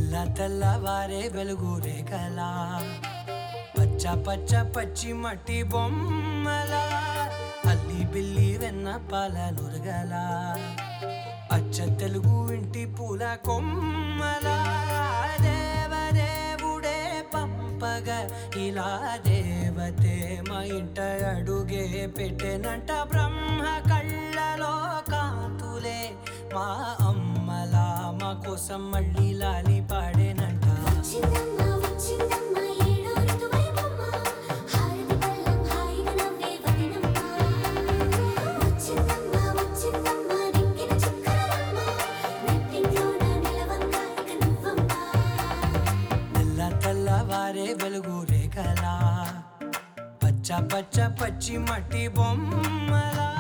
తెల్ల తెల్లవారే వెలుగు రేఖలా పచ్చ పచ్చ పచ్చి మట్టి బొమ్మలా అల్లి బిల్లి వెన్న పాల నురగలా అచ్చ తెలుగు ఇంటి పూల కొమ్మలా దేవదేవుడే పంపగ ఇలా దేవతే మా ఇంట అడుగే పెట్టెనంట బ్రహ్మ కళ్ళలో కాంతులే మా అమ్మలా మా కోసం మళ్ళీ లాలి పాడేనంట వచ్చిందమ్మా వచ్చిందమ్మా ఏడో ఋతువైవమ్మ హారతి పళ్ళం హాయిగా నవ్వే వదినమ్మ వచ్చిందమ్మా వచ్చిందమ్మా దిక్కిన చుక్కలమ్మ నెట్టింట్లోన నిలవంగా ఇక నువ్వమ్మా తెల్ల తెల్లవారే వెలుగు రేఖలా పచ్చ పచ్చ పచ్చి మట్టి బొమ్మలా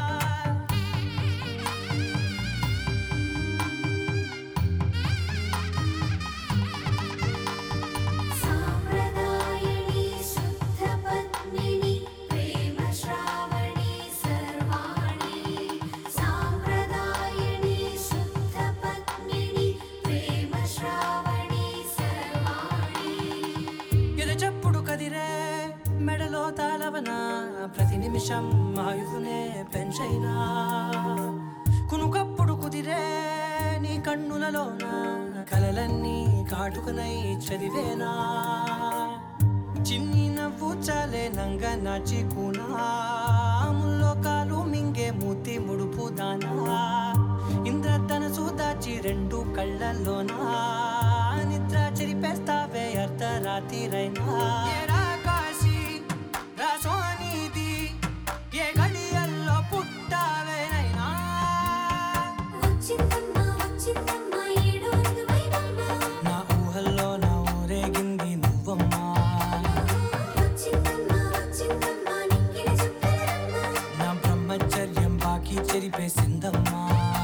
సాంప్రదాయని శుద్ధ పద్మిని ప్రేమ శ్రావణి సర్వాణి సాంప్రదాయని శుద్ధ పద్మిని ప్రేమ శ్రావణి సర్వాణి ఎద చప్పుడు కదిరే మెడలో తాళవన ప్రతి నిమిషం ఆయుధునే పెంచైనా కునుకప్పుడు కుదిరే నీ కన్నులలోన కలలన్నీ కాటుకనై చదివేనా చిన్ని నవ్వు చాలే నంగ నాచి ముల్లో కాలు మింగే మూతి ముడుపు దానా ఇంద్రధనసు దాచి రెండు కళ్ళల్లోనా నిద్ర చెరిపేస్తావే అర్ధరాత్రిరైనా ఏరా కాశీ రా సోనీది ఏ గడియల్లో పుట్టావేనైనా వచ్చిందమ్మా వచ్చిందమ్మా ఏడో ఋతువైవమ్మ నా ఊహల్లో నా ఊరేగింది నువ్వమ్మా వచ్చిందమ్మా వచ్చిందమ్మా నిక్కిన చుక్కలమ్మ నా బ్రహ్మచర్యం బాకీ చెరిపేసిందమ్మా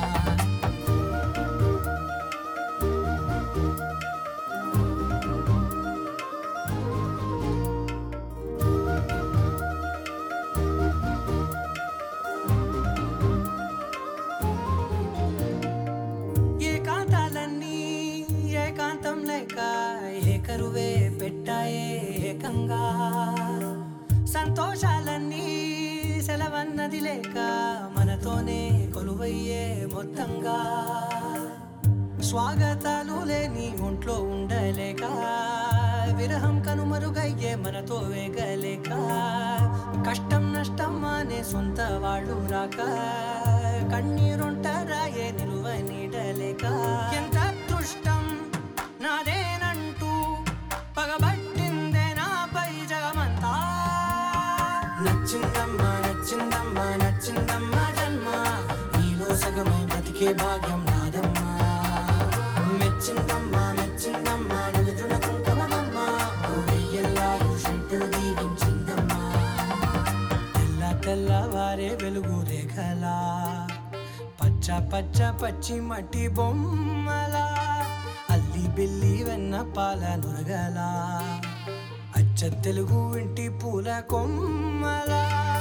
ఏకాంతాలన్నీ ఏకాంతం లేక ఏకరువే పెట్టాయే ఏకంగా సంతోషాలన్నీ సెలవన్నది లేక మనతోనే కొలువయ్యే మొత్తంగా స్వాగతాలు లేని ఒంట్లో ఉండలేక విరహం కనుమరుగయ్యే మనతో వేగలేక కష్టం నష్టం అనే సొంత వాళ్ళు రాక కన్నీరుంటారాయే నిలువ నీడలేక ఎంత అదృష్టం నాదేనంటూ పగబట్టిందే నాపై జగమంతా నచ్చిందమ్మా నచ్చిందమ్మా నచ్చిందమ్మా జన్మ నీలో సగమై బ్రతికే భాగ్యం నాదమ్మా మెచ్చిందమ్మా మెచ్చిందమ్మా నిలుచున కుంకుమమ్మా వెయ్యల్లారు శంకులు దీవించిందమ్మా తెల్ల తెల్లవారే వెలుగు రేఖలా పచ్చ పచ్చ పచ్చి మట్టి బొమ్మలా అల్లి బిల్లి వెన్న పాల నురగలా అచ్చ తెలుగు ఇంటి పూల కొమ్మలా